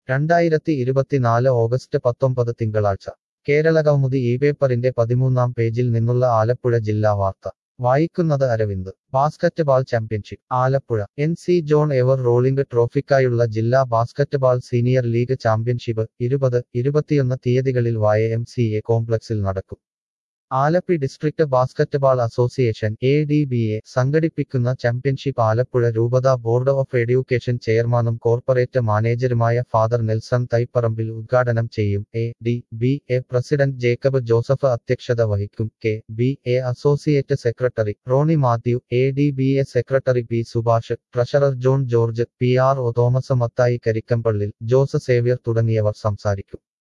രണ്ടായിരത്തി ഇരുപത്തിനാല് ഓഗസ്റ്റ് പത്തൊമ്പത് തിങ്കളാഴ്ച കേരളകൗമുദി ഈ പേപ്പറിന്റെ പതിമൂന്നാം പേജിൽ നിന്നുള്ള ആലപ്പുഴ ജില്ലാ വാർത്ത വായിക്കുന്നത് Aravind basketball championship Alappuzha N C John ever rolling ട്രോഫിക്കായുള്ള ജില്ലാ ബാസ്കറ്റ്ബാൾ സീനിയർ ലീഗ് ചാമ്പ്യൻഷിപ്പ് ഇരുപത് ഇരുപത്തിയൊന്ന് തീയതികളിൽ വായ എം സി എ കോംപ്ലക്സിൽ നടക്കും Alleppey district basketball association A D B A സംഘടിപ്പിക്കുന്ന ചാമ്പ്യൻഷിപ്പ് ആലപ്പുഴ രൂപത ബോർഡ് ഓഫ് എഡ്യൂക്കേഷൻ ചെയർമാനും കോർപ്പറേറ്റ് മാനേജരുമായ ഫാദർ നെൽസൺ തൈപ്പറമ്പിൽ ഉദ്ഘാടനം ചെയ്യും A D B A president Jacob Joseph അധ്യക്ഷത വഹിക്കും K B A associate secretary Rony Mathew A D B A secretary P Subhash treasurer John George P R O Thomas Mathai Karikkampallil Jose Xavier തുടങ്ങിയവർ സംസാരിക്കും